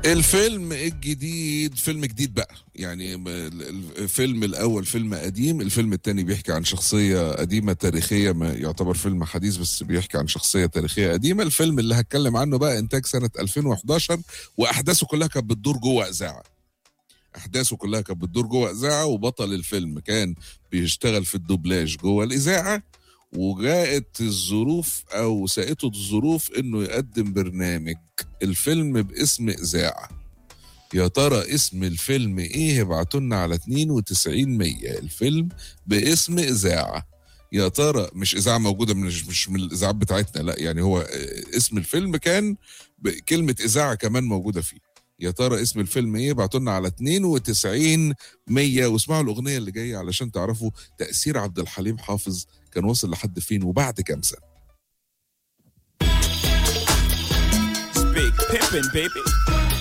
الفيلم الجديد فيلم جديد بقى يعني م- ال- الفيلم الاول فيلم قديم الفيلم الثاني بيحكي عن شخصيه قديمه تاريخيه ما يعتبر فيلم حديث بس بيحكي عن شخصيه تاريخيه قديمه الفيلم اللي هتكلم عنه بقى انتاج سنه 2011 واحداثه كلها كانت بتدور جوه اذاعه احداثه كلها كانت بتدور جوه اذاعه وبطل الفيلم كان بيشتغل في الدوبلاج جوه الاذاعه وجاءت الظروف او ساءته الظروف انه يقدم برنامج الفيلم باسم اذاعه يا ترى اسم الفيلم ايه ابعتوا لنا على 92 100 الفيلم باسم اذاعه يا ترى مش اذاعه موجوده من مش من الاذاعات بتاعتنا لا يعني هو آه، اسم الفيلم كان كلمه اذاعه كمان موجوده فيه يا ترى اسم الفيلم ايه ابعتوا لنا على 92 100 واسمعوا الاغنيه اللي جايه علشان تعرفوا تاثير عبد الحليم حافظ كان واصل لحد فين وبعد كام سنه Big pimpin', baby.